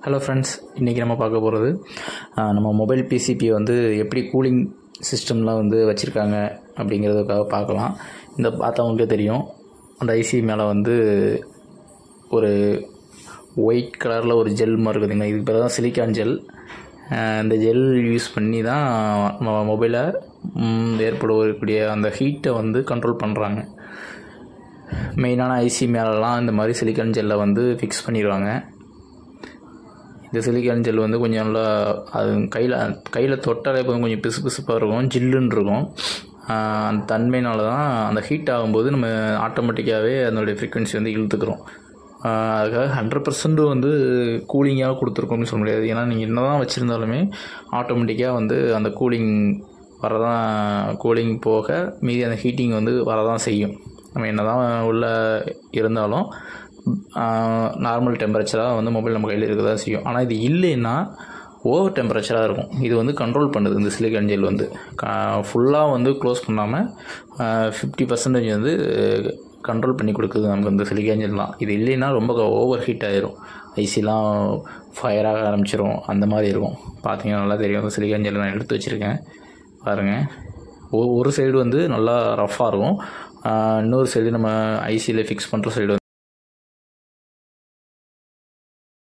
hello friends இன்றைக்கி நம்ம பார்க்க போகிறது நம்ம மொபைல் பிசிபி வந்து எப்படி கூலிங் சிஸ்டம்லாம் வந்து வச்சுருக்காங்க அப்படிங்கிறதுக்காக பார்க்கலாம் இந்த பார்த்தவங்களுக்கே தெரியும் அந்த ஐசி மேலே வந்து ஒரு ஒயிட் கலரில் ஒரு ஜெல் மாதிரி இருக்குதுங்க இதுக்கு பேர் தான் சிலிக்கான் ஜெல் இந்த ஜெல் யூஸ் பண்ணி தான் நம்ம மொபைலை ஏற்படக்கூடிய அந்த ஹீட்டை வந்து கண்ட்ரோல் பண்ணுறாங்க மெயினான ஐசி மேலெலாம் இந்த மாதிரி சிலிக்கான் ஜெல்லை வந்து ஃபிக்ஸ் பண்ணிடுவாங்க இந்த சிலிக்கான் ஜெல் வந்து கொஞ்சம் நல்லா அது கையில் கையில் தொட்டாலே போதும் கொஞ்சம் பிசு பிசுப்பாக இருக்கும் ஜில்லுன்னு இருக்கும் அந்த தன்மையினால தான் அந்த ஹீட் ஆகும்போது நம்ம ஆட்டோமேட்டிக்காகவே அதனுடைய ஃப்ரீக்வன்சி வந்து இழுத்துக்கிறோம் அதுக்காக ஹண்ட்ரட் பர்சன்ட் வந்து கூலிங்காக கொடுத்துருக்கோம்னு சொல்ல முடியாது ஏன்னா நீங்கள் என்ன தான் வச்சுருந்தாலுமே ஆட்டோமேட்டிக்காக வந்து அந்த கூலிங் வரதான் கூலிங் போக மீதி அந்த ஹீட்டிங் வந்து வரதான் செய்யும் நம்ம என்ன தான் உள்ள இருந்தாலும் நார்மல் டெம்பரேச்சராக வந்து மொபைல் நம்ம கையில் இருக்க தான் செய்யும் ஆனால் இது இல்லைன்னா ஓவர் டெம்பரேச்சராக இருக்கும் இது வந்து கண்ட்ரோல் பண்ணுது இந்த சிலிக்கான் ஜெல் வந்து ஃபுல்லாக வந்து க்ளோஸ் பண்ணாமல் ஃபிஃப்டி பர்சன்டேஜ் வந்து கண்ட்ரோல் பண்ணி கொடுக்குது நமக்கு இந்த சிலிக்கான் ஜெல்லாம் இது இல்லைன்னா ரொம்ப ஓவர் ஹீட் ஆயிரும் ஐசிலாம் ஃபயராக ஆரம்பிச்சிரும் அந்த மாதிரி இருக்கும் பார்த்தீங்கன்னா நல்லா தெரியும் அந்த சிலிக்கான் ஜெல் நான் எடுத்து வச்சுருக்கேன் பாருங்கள் ஒரு சைடு வந்து நல்லா ரஃப்பாக இருக்கும் இன்னொரு சைடு நம்ம ஐசியில் ஃபிக்ஸ் பண்ணுற சைடு